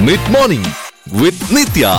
mid morning with Nithya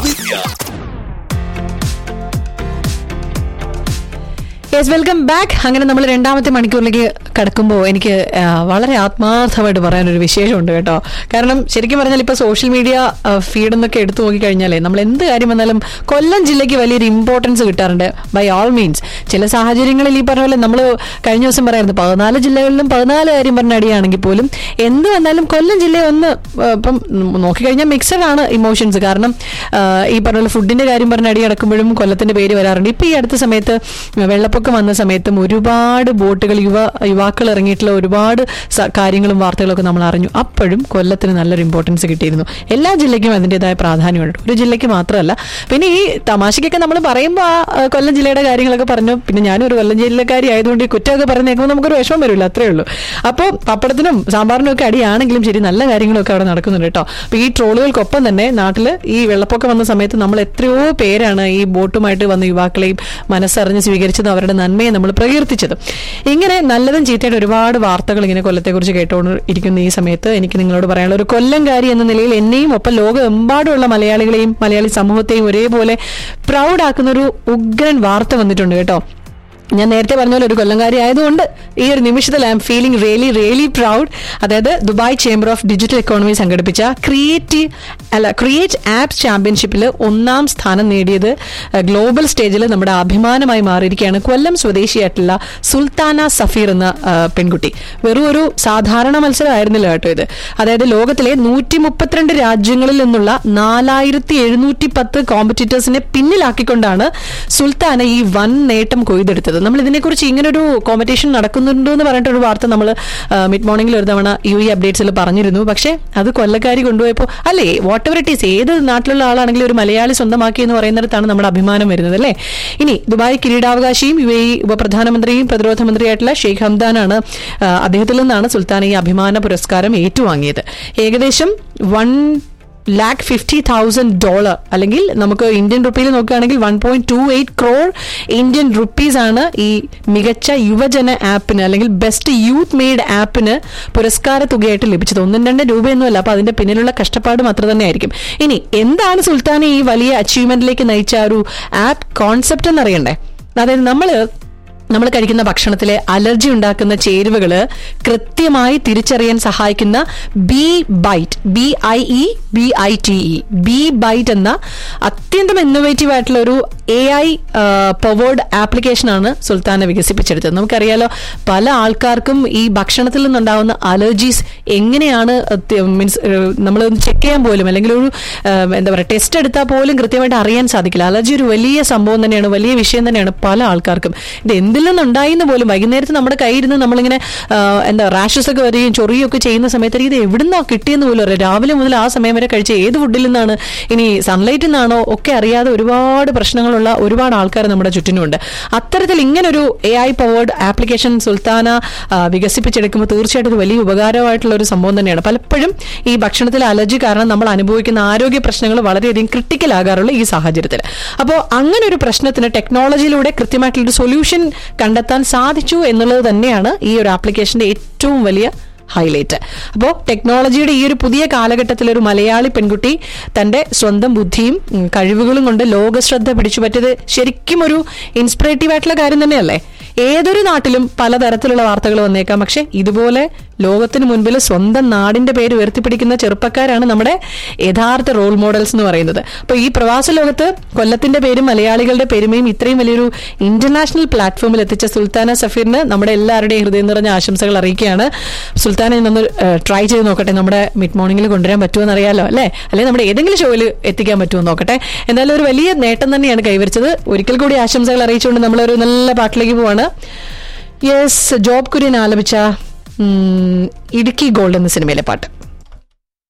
yes welcome back അങ്ങനെ നമ്മൾ രണ്ടാമത്തെ മണിക്കൂറിലേക്ക് കടക്കുമ്പോൾ എനിക്ക് ആ, വളരെ ആത്മാർത്ഥമായിട്ട് പറയാനൊരു വിശേഷമുണ്ട് കേട്ടോ കാരണം ശരിക്കും പറഞ്ഞാൽ ഇപ്പോൾ സോഷ്യൽ മീഡിയ ഫീഡ് എന്നൊക്കെ എടുത്തു നോക്കിക്കഴിഞ്ഞാലേ നമ്മൾ എന്ത് കാര്യം വന്നാലും കൊല്ലം ജില്ലയ്ക്ക് വലിയൊരു ഇമ്പോർട്ടൻസ് കിട്ടാറുണ്ട് ബൈ ഓൾ മീൻസ് ചില സാഹചര്യങ്ങളിൽ ഈ പറഞ്ഞ പോലെ നമ്മൾ കഴിഞ്ഞ ദിവസം പറയായിരുന്നു പതിനാല് ജില്ലകളിലും പതിനാല് കാര്യം പറഞ്ഞ അടിയാണെങ്കിൽ പോലും എന്ത് വന്നാലും കൊല്ലം ജില്ലയെ ഒന്ന് ആ, ഇപ്പം നോക്കിക്കഴിഞ്ഞാൽ മിക്സഡ് ആണ് ഇമോഷൻസ് കാരണം ആ, ഈ പറഞ്ഞ പോലെ ഫുഡിന്റെ കാര്യം പറഞ്ഞ അടി കിടക്കുമ്പോഴും കൊല്ലത്തിന്റെ പേര് വരാറുണ്ട് ഇപ്പൊ ഈ അടുത്ത സമയത്ത് വെള്ളപ്പൊക്കം വന്ന സമയത്തും ഒരുപാട് ബോട്ടുകൾ യുവ യുവാക്കൾ ഇറങ്ങിയിട്ടുള്ള ഒരുപാട് സ- കാര്യങ്ങളും വാർത്തകളൊക്കെ നമ്മൾ അറിഞ്ഞു അപ്പോഴും കൊല്ലത്തിന് നല്ലൊരു ഇമ്പോർട്ടൻസ് കിട്ടിയിരുന്നു എല്ലാ ജില്ലയ്ക്കും അതിൻ്റെതായ പ്രാധാന്യമുണ്ട് ഒരു ജില്ലയ്ക്ക് മാത്രമല്ല പിന്നെ ഈ തമാശയ്ക്കൊക്കെ നമ്മൾ പറയുമ്പോൾ ആ ആ, കൊല്ലം ജില്ലയുടെ കാര്യങ്ങളൊക്കെ പറഞ്ഞു പിന്നെ ഞാനും ഒരു കൊല്ലം ജില്ലക്കാരി ആയതുകൊണ്ട് ഈ കുറ്റമൊക്കെ പറഞ്ഞേക്കുമ്പോൾ നമുക്കൊരു വിഷമം വരില്ല അത്രേ ഉള്ളൂ അപ്പോൾ പപ്പടത്തിനും സാമ്പാറിനും ഒക്കെ അടിയാണെങ്കിലും ശരി നല്ല കാര്യങ്ങളൊക്കെ അവിടെ നടക്കുന്നുണ്ട് കേട്ടോ അപ്പൊ ഈ ട്രോളുകൾക്കൊപ്പം തന്നെ നാട്ടിൽ ഈ വെള്ളപ്പൊക്കം വന്ന സമയത്ത് നമ്മൾ എത്രയോ പേരാണ് ഈ ബോട്ടുമായിട്ട് വന്ന യുവാക്കളെയും മനസ്സറിഞ്ഞ് സ്വീകരിച്ചതും അവരുടെ നന്മയെ നമ്മൾ പ്രകീർത്തിച്ചതും ഇങ്ങനെ നല്ലതും ചീത്തയുടെ ഒരുപാട് വാർത്തകൾ ഇങ്ങനെ കൊല്ലത്തെക്കുറിച്ച് കേട്ടുകൊണ്ട് ഇരിക്കുന്ന ഈ സമയത്ത് എനിക്ക് നിങ്ങളോട് പറയാനുള്ള ഒരു കൊല്ലംകാരി എന്ന നിലയിൽ എന്നെയും ഒപ്പം ലോകമെമ്പാടുമുള്ള മലയാളികളെയും മലയാളി സമൂഹത്തെയും ഒരേപോലെ പ്രൗഡാക്കുന്ന ഒരു ഉഗ്രൻ വാർത്ത വന്നിട്ടുണ്ട് കേട്ടോ ഞാൻ നേരത്തെ പറഞ്ഞ പോലെ ഒരു കൊല്ലംകാരി ആയതുകൊണ്ട് ഈ ഒരു നിമിഷത്തിൽ I'm feeling really really proud അതായത് Dubai chamber of digital economy സംഘടിപ്പിച്ച ക്രിയേറ്റീവ് അല്ല ക്രിയേറ്റ് ആപ്സ് ചാമ്പ്യൻഷിപ്പിൽ ഒന്നാം സ്ഥാനം നേടിയത് ഗ്ലോബൽ സ്റ്റേജിൽ നമ്മുടെ അഭിമാനമായി മാറിയിരിക്കുകയാണ് കൊല്ലം സ്വദേശിയായിട്ടുള്ള സുൽത്താന സഫീർ എന്ന ആ, പെൺകുട്ടി വെറും ഒരു സാധാരണ മത്സരമായിരുന്നില്ല കേട്ടോ ഇത് അതായത് ലോകത്തിലെ നൂറ്റി മുപ്പത്തിരണ്ട് രാജ്യങ്ങളിൽ നിന്നുള്ള നാലായിരത്തി എഴുന്നൂറ്റി പത്ത് കോമ്പറ്റീറ്റേഴ്സിനെ പിന്നിലാക്കിക്കൊണ്ടാണ് സുൽത്താന ഈ വൻ നേട്ടം കൊയ്തെടുത്തത് നമ്മൾ ഇതിനെക്കുറിച്ച് ഇങ്ങനൊരു കോമ്പറ്റീഷൻ നടക്കുന്നുണ്ടോ എന്ന് പറഞ്ഞിട്ടൊരു വാർത്ത നമ്മൾ മിഡ് മോർണിംഗിൽ ഒരു തവണ യു ഇ അപ്ഡേറ്റ്സിൽ പറഞ്ഞിരുന്നു പക്ഷേ അത് കൊല്ലക്കാരി കൊണ്ടുപോയപ്പോൾ അല്ലേ വാട്ട് എവർ ഇറ്റ് ഈസ് ഏത് നാട്ടിലുള്ള ആളാണെങ്കിലും ഒരു മലയാളി സ്വന്തമാക്കി എന്ന് പറയുന്നിടത്താണ് നമ്മുടെ അഭിമാനം വരുന്നത് അല്ലേ ഇനി ദുബായ് കിരീടാവകാശിയും യു എ ഇ ഉപപ്രധാനമന്ത്രിയും പ്രതിരോധ മന്ത്രിയായിട്ടുള്ള ഷെയ്ഖ് ഹംദാനാണ് ആ, അദ്ദേഹത്തിൽ നിന്നാണ് സുൽത്താന ഈ അഭിമാന പുരസ്കാരം ഏറ്റുവാങ്ങിയത് ഏകദേശം one lakh fifty thousand dollar അല്ലെങ്കിൽ നമുക്ക് ഇന്ത്യൻ റുപ്പിയിൽ നോക്കുകയാണെങ്കിൽ one point two eight crore Indian rupees ആണ് ഈ മികച്ച യുവജന ആപ്പിന് അല്ലെങ്കിൽ ബെസ്റ്റ് യൂത്ത് മെയ്ഡ് ആപ്പിന് പുരസ്കാര തുകയായിട്ട് ലഭിച്ചത് ഒന്നും രണ്ട് രൂപയൊന്നുമല്ല അപ്പൊ അതിന്റെ പിന്നിലുള്ള കഷ്ടപ്പാടും അത്ര തന്നെ ആയിരിക്കും ഇനി എന്താണ് സുൽത്താനെ ഈ വലിയ അച്ചീവ്മെന്റിലേക്ക് നയിച്ച ആ ഒരു ആപ്പ് കോൺസെപ്റ്റ് എന്നറിയണ്ടേ അതായത് നമ്മള് നമ്മൾ കഴിക്കുന്ന ഭക്ഷണത്തിലെ അലർജി ഉണ്ടാക്കുന്ന ചേരുവകൾ കൃത്യമായി തിരിച്ചറിയാൻ സഹായിക്കുന്ന B byte B I E B I T E B byte എന്ന അത്യന്തം ഇന്നോവേറ്റീവ് ആയിട്ടുള്ള ഒരു എ ഐ പവേർഡ് ആപ്ലിക്കേഷനാണ് സുൽത്താന വികസിപ്പിച്ചെടുത്തത് നമുക്കറിയാലോ പല ആൾക്കാർക്കും ഈ ഭക്ഷണത്തിൽ നിന്നുണ്ടാവുന്ന അലർജീസ് എങ്ങനെയാണ് മീൻസ് നമ്മൾ ചെക്ക് ചെയ്യാൻ പോലും അല്ലെങ്കിൽ ഒരു ആ, എന്താ പറയുക ടെസ്റ്റ് എടുത്താൽ പോലും കൃത്യമായിട്ട് അറിയാൻ സാധിക്കില്ല അലർജി ഒരു വലിയ സംഭവം തന്നെയാണ് വലിയ വിഷയം തന്നെയാണ് പല ആൾക്കാർക്കും ഇത് എന്തിൽ നിന്നുണ്ടായിന്ന് പോലും വൈകുന്നേരത്ത് നമ്മുടെ കയ്യിരുന്ന് നമ്മളിങ്ങനെ ആ, എന്താ റാഷസ് ഒക്കെ വരികയും ചൊറിയും ഒക്കെ ചെയ്യുന്ന സമയത്ത് ഇത് എവിടുന്നാ കിട്ടിയെന്ന് പോലും അറിയാം രാവിലെ മുതൽ ആ സമയം വരെ കഴിച്ച ഏത് ഫുഡിൽ നിന്നാണ് ഇനി സൺലൈറ്റിൽ നിന്നാണോ ഒക്കെ അറിയാതെ ഒരുപാട് പ്രശ്നങ്ങളുള്ള ഒരുപാട് ആൾക്കാർ നമ്മുടെ ചുറ്റിനുമുണ്ട് അത്തരത്തിൽ ഇങ്ങനൊരു A I powered application Sultana ആ, വികസിപ്പിച്ചെടുക്കുമ്പോൾ തീർച്ചയായിട്ടും ഇത് വലിയ ഉപകാരമായിട്ടുള്ള ഒരു സംഭവം തന്നെയാണ് പലപ്പോഴും ഈ ഭക്ഷണത്തിലെ അലർജി കാരണം നമ്മൾ അനുഭവിക്കുന്ന ആരോഗ്യ പ്രശ്നങ്ങൾ വളരെയധികം ക്രിട്ടിക്കൽ ആകാറുള്ള ഈ സാഹചര്യത്തിൽ അപ്പോൾ അങ്ങനെ ഒരു പ്രശ്നത്തിന് ടെക്നോളജിയിലൂടെ കൃത്യമായിട്ടുള്ള ഒരു സൊല്യൂഷൻ കണ്ടെത്താൻ സാധിച്ചു എന്നുള്ളത് തന്നെയാണ് ഈ ഒരു ആപ്ലിക്കേഷന്റെ ഏറ്റവും വലിയ ഹൈലൈറ്റ് അപ്പോൾ ടെക്നോളജിയുടെ ഈ ഒരു പുതിയ കാലഘട്ടത്തിൽ ഒരു മലയാളി പെൺകുട്ടി തന്റെ സ്വന്തം ബുദ്ധിയും ഉം, കഴിവുകളും കൊണ്ട് ലോകശ്രദ്ധ പിടിച്ചുപറ്റിയത് ശരിക്കും ഒരു ഇൻസ്പിറേറ്റീവ് ആയിട്ടുള്ള കാര്യം തന്നെയല്ലേ ഏതൊരു നാട്ടിലും പലതരത്തിലുള്ള വാർത്തകൾ വന്നേക്കാം പക്ഷെ ഇതുപോലെ ലോകത്തിന് മുൻപിൽ സ്വന്തം നാടിന്റെ പേര് ഉയർത്തിപ്പിടിക്കുന്ന ചെറുപ്പക്കാരാണ് നമ്മുടെ യഥാർത്ഥ റോൾ മോഡൽസ് എന്ന് പറയുന്നത് അപ്പോൾ ഈ പ്രവാസ ലോകത്ത് കൊല്ലത്തിന്റെ പേരും മലയാളികളുടെ പെരുമയും ഇത്രയും വലിയൊരു ഇന്റർനാഷണൽ പ്ലാറ്റ്ഫോമിൽ എത്തിച്ച സുൽത്താന സഫീറിന് നമ്മുടെ എല്ലാവരുടെയും ഹൃദയം നിറഞ്ഞ ആശംസകൾ അറിയിക്കുകയാണ് സുൽത്താനെ ഇന്നൊന്ന് ട്രൈ ചെയ്ത് നോക്കട്ടെ നമ്മുടെ മിഡ് മോർണിംഗിൽ കൊണ്ടുവരാൻ പറ്റുമെന്ന് അറിയാലോ അല്ലേ അല്ലെങ്കിൽ നമ്മുടെ ഏതെങ്കിലും ഷോയിൽ എത്തിക്കാൻ പറ്റുമോ നോക്കട്ടെ എന്തായാലും ഒരു വലിയ നേട്ടം തന്നെയാണ് കൈവരിച്ചത് ഒരിക്കൽ കൂടി ആശംസകൾ അറിയിച്ചുകൊണ്ട് നമ്മളൊരു നല്ല പാട്ടിലേക്ക് പോവാണ് യെസ് ജോബ് കുര്യൻ ആലപിച്ച ഉം, ഇടുക്കി ഗോൾഡ് എന്ന സിനിമയിലെ പാട്ട്